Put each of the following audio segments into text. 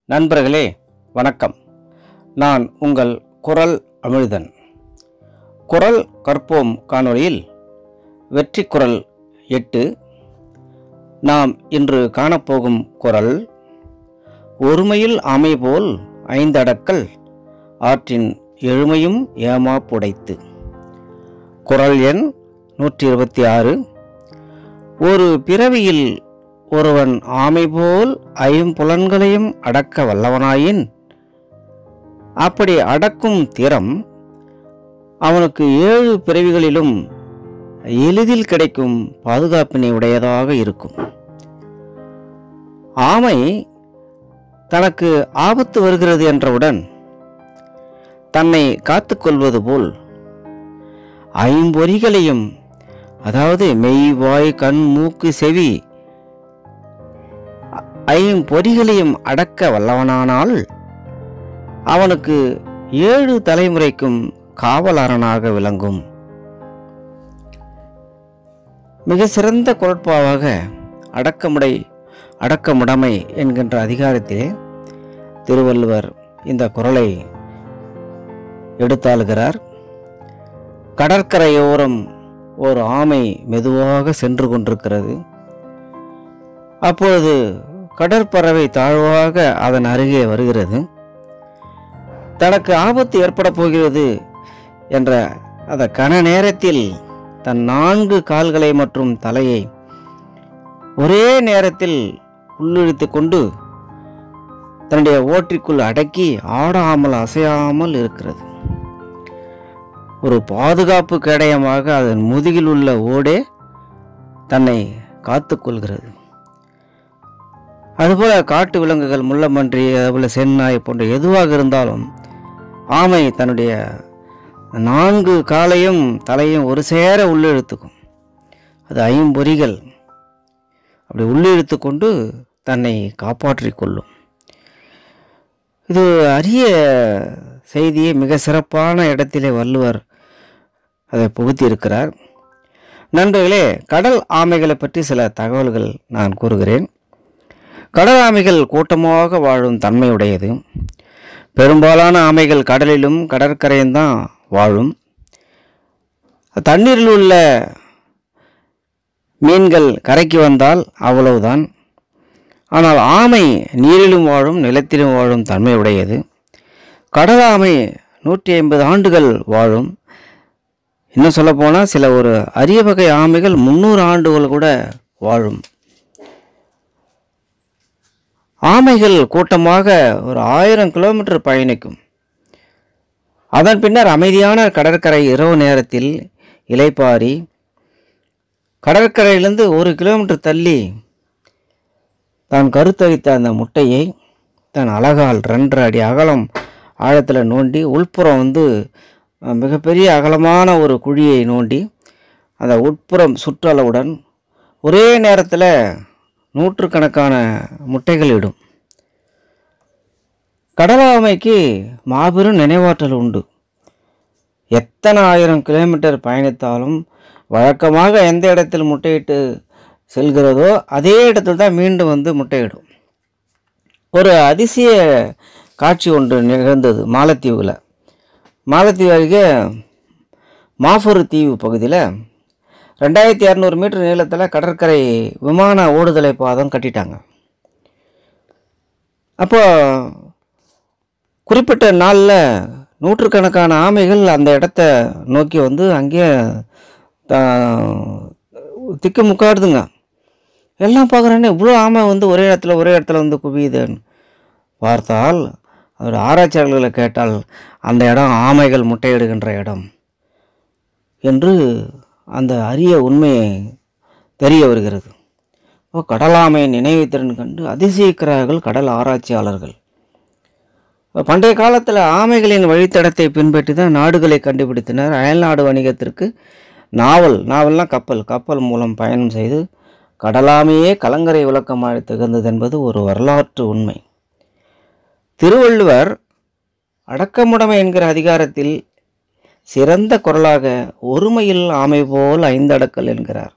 நண்பர்களே வணக்கம் நான் உங்கள் குரல் அமிழ்தன் குரல் கற்போம் காணொளியில் வெற்றி குரல் எட்டு நாம் இன்று காணப்போகும் குரல் ஒருமையில் ஆமை போல் ஐந்தடக்கல் ஆற்றின் எழுமையும் ஏமா புடைத்து குரல் எண் நூற்றி இருபத்தி ஆறு ஒரு பிறவியில் ஒருவன் ஆமை போல் ஐம்புலன்களையும் அடக்க வல்லவனாயின் அப்படி அடக்கும் திறம் அவனுக்கு ஏழு பிறவிகளிலும் எளிதில் கிடைக்கும் பாதுகாப்பினை உடையதாக இருக்கும் ஆமை தனக்கு ஆபத்து வருகிறது என்றவுடன் தன்னை காத்துக்கொள்வது போல் ஐம்பொறிகளையும் அதாவது மெய் வாய் கண் மூக்கு செவி ஐம்பொறிகளையும் அடக்க வல்லவனானால் அவனுக்கு ஏழு தலைமுறைக்கும் காவலாரனாக விளங்கும் மிக சிறந்த குரட்பாவாக அடக்கமுடை அடக்கமுடைமை என்கின்ற அதிகாரத்திலே திருவள்ளுவர் இந்த குரலை எடுத்தாளுகிறார் கடற்கரையோரம் ஒரு ஆமை மெதுவாக சென்று கொண்டிருக்கிறது அப்பொழுது கடற்பறவை தாழ்வாக அதன் அருகே வருகிறது தனக்கு ஆபத்து ஏற்பட போகிறது என்ற அந்த கன நேரத்தில் தன் நான்கு கால்களை மற்றும் தலையை ஒரே நேரத்தில் உள்ளிழுத்து கொண்டு தன்னுடைய ஓட்டிற்குள் அடக்கி ஆடாமல் அசையாமல் இருக்கிறது ஒரு பாதுகாப்பு கேடயமாக அதன் முதுகில் உள்ள ஓடே தன்னை காத்துக்கொள்கிறது அதுபோல காட்டு விலங்குகள் முள்ளமன்றி அதுபோல செந்நாய் போன்ற எதுவாக இருந்தாலும் ஆமை தன்னுடைய நான்கு காலையும் தலையும் ஒரு சேர உள்ளிழுத்துக்கும் அது ஐம்பொறிகள் அப்படி உள்ளிழுத்து கொண்டு தன்னை காப்பாற்றிக் கொள்ளும் இது அரிய செய்தியை மிக சிறப்பான இடத்திலே வள்ளுவர் அதை புகுத்தியிருக்கிறார் நண்பர்களே கடல் ஆமைகளை பற்றி சில தகவல்கள் நான் கூறுகிறேன் கடல் ஆமைகள் கூட்டமாக வாழும் தன்மையுடையது பெரும்பாலான ஆமைகள் கடலிலும் கடற்கரையும் தான் வாழும் தண்ணீரில் உள்ள மீன்கள் கரைக்கு வந்தால் அவ்வளவுதான் ஆனால் ஆமை நீரிலும் வாழும் நிலத்திலும் வாழும் தன்மையுடையது கடல் ஆமை நூற்றி ஐம்பது ஆண்டுகள் வாழும் இன்னும் சொல்லப்போனால் சில ஒரு அரிய வகை ஆமைகள் முந்நூறு ஆண்டுகள் கூட வாழும் ஆமைகள் கூட்டமாக ஒரு ஆயிரம் கிலோமீட்டர் பயணிக்கும் அதன் பின்னர் அமைதியான கடற்கரை இரவு நேரத்தில் இலைப்பாரி கடற்கரையிலிருந்து ஒரு கிலோமீட்டர் தள்ளி தான் கருத்தரித்த அந்த முட்டையை தன் அழகால் ரெண்டரை அடி அகலம் ஆழத்தில் நோண்டி உள்புறம் வந்து அஹ், மிகப்பெரிய அகலமான ஒரு குழியை நோண்டி அந்த உட்புறம் சுற்றளவுடன் ஒரே நேரத்தில் நூற்றுக்கணக்கான முட்டைகள் இடும் கடலாமைக்கு மாபெரும் நினைவாற்றல் உண்டு எத்தனை ஆயிரம் கிலோமீட்டர் பயணித்தாலும் வழக்கமாக எந்த இடத்தில் முட்டையிட்டு செல்கிறதோ அதே இடத்துல தான் மீண்டும் வந்து முட்டையிடும் ஒரு அதிசய காட்சி ஒன்று நிகழ்ந்தது மாலத்தீவில் மாலத்தீவு அருகே மாஃபூர் தீவு பகுதியில் ரெண்டாயிரத்தி இரநூறு மீட்டர் நீளத்தில் கடற்கரை விமான ஓடுதலை பாதம் கட்டிட்டாங்க அப்போ குறிப்பிட்ட நாளில் நூற்றுக்கணக்கான ஆமைகள் அந்த இடத்த நோக்கி வந்து அங்கேயே த- திக்கு முக்காடுதுங்க எல்லாம் பார்க்குறேன்னு இவ்வளோ ஆமை வந்து ஒரே இடத்துல ஒரே இடத்துல வந்து குவியுதுன்னு பார்த்தால் அதோட ஆராய்ச்சியாளர்களை கேட்டால் அந்த இடம் ஆமைகள் முட்டையிடுகின்ற இடம் என்று அந்த அரிய உண்மை தெரிய வருகிறது இப்போ கடலாமை நினைவுத்திறன் கண்டு அதிசயிக்கிறார்கள் கடல் ஆராய்ச்சியாளர்கள் இப்ப பண்டைய காலத்தில் ஆமைகளின் வழித்தடத்தை பின்பற்றி தான் நாடுகளை கண்டுபிடித்தனர் அயல்நாடு வணிகத்திற்கு நாவல் நாவல்னா கப்பல் கப்பல் மூலம் பயணம் செய்து கடலாமையே கலங்கரை விளக்கமாக திகழ்ந்தது என்பது ஒரு வரலாற்று உண்மை திருவள்ளுவர் அடக்கமுடைமை என்கிற அதிகாரத்தில் சிறந்த குரலாக ஒருமையில் ஆமை போல் ஐந்தடக்கல் என்கிறார்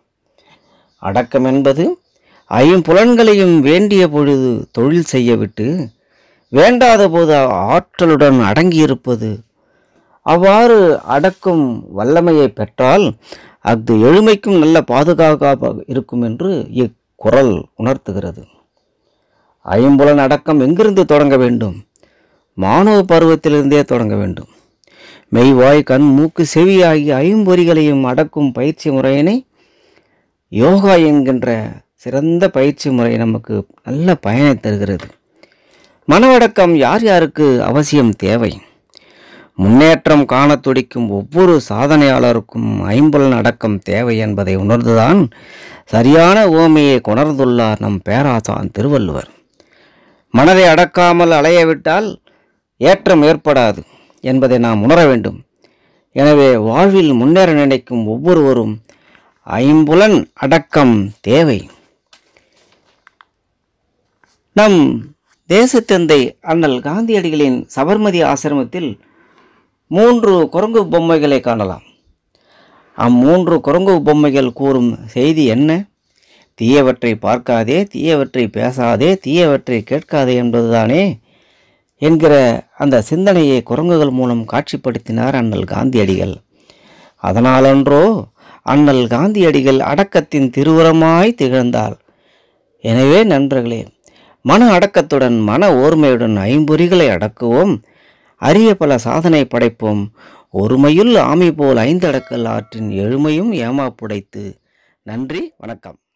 அடக்கம் என்பது ஐம்புலன்களையும் வேண்டிய பொழுது தொழில் செய்ய விட்டு வேண்டாத போது ஆற்றலுடன் அடங்கியிருப்பது அவ்வாறு அடக்கும் வல்லமையை பெற்றால் அஃது எழுமைக்கும் நல்ல பாதுகாப்பாக இருக்கும் என்று இக்குறள் உணர்த்துகிறது ஐம்புலன் அடக்கம் எங்கிருந்து தொடங்க வேண்டும் மாணவ பருவத்திலிருந்தே தொடங்க வேண்டும் மெய்வாய் கண் மூக்கு செவி ஆகிய ஐம்பொறிகளையும் அடக்கும் பயிற்சி முறையினை யோகா என்கின்ற சிறந்த பயிற்சி முறை நமக்கு நல்ல பயனை தருகிறது மனவடக்கம் யார் யாருக்கு அவசியம் தேவை முன்னேற்றம் காண துடிக்கும் ஒவ்வொரு சாதனையாளருக்கும் ஐம்புலன் அடக்கம் தேவை என்பதை உணர்ந்துதான் சரியான ஓமையை கொணர்ந்துள்ளார் நம் பேராசான் திருவள்ளுவர் மனதை அடக்காமல் அலைய விட்டால் ஏற்றம் ஏற்படாது என்பதை நாம் உணர வேண்டும் எனவே வாழ்வில் முன்னேற நினைக்கும் ஒவ்வொருவரும் ஐம்புலன் அடக்கம் தேவை நம் தேசத்தந்தை அண்ணல் காந்தியடிகளின் சபர்மதி ஆசிரமத்தில் மூன்று குரங்கு பொம்மைகளை காணலாம் அம்மூன்று குரங்கு பொம்மைகள் கூறும் செய்தி என்ன தீயவற்றை பார்க்காதே தீயவற்றை பேசாதே தீயவற்றை கேட்காதே என்பதுதானே என்கிற அந்த சிந்தனையை குரங்குகள் மூலம் காட்சிப்படுத்தினார் அண்ணல் காந்தியடிகள் அதனாலன்றோ அண்ணல் காந்தியடிகள் அடக்கத்தின் திருவுரமாய் திகழ்ந்தார் எனவே நண்பர்களே மன அடக்கத்துடன் மன ஓர்மையுடன் ஐம்பொறிகளை அடக்குவோம் அரிய பல சாதனை படைப்போம் ஒருமையுள் ஆமை போல் ஐந்தடக்கல் ஆற்றின் எழுமையும் ஏமாப்புடைத்து நன்றி வணக்கம்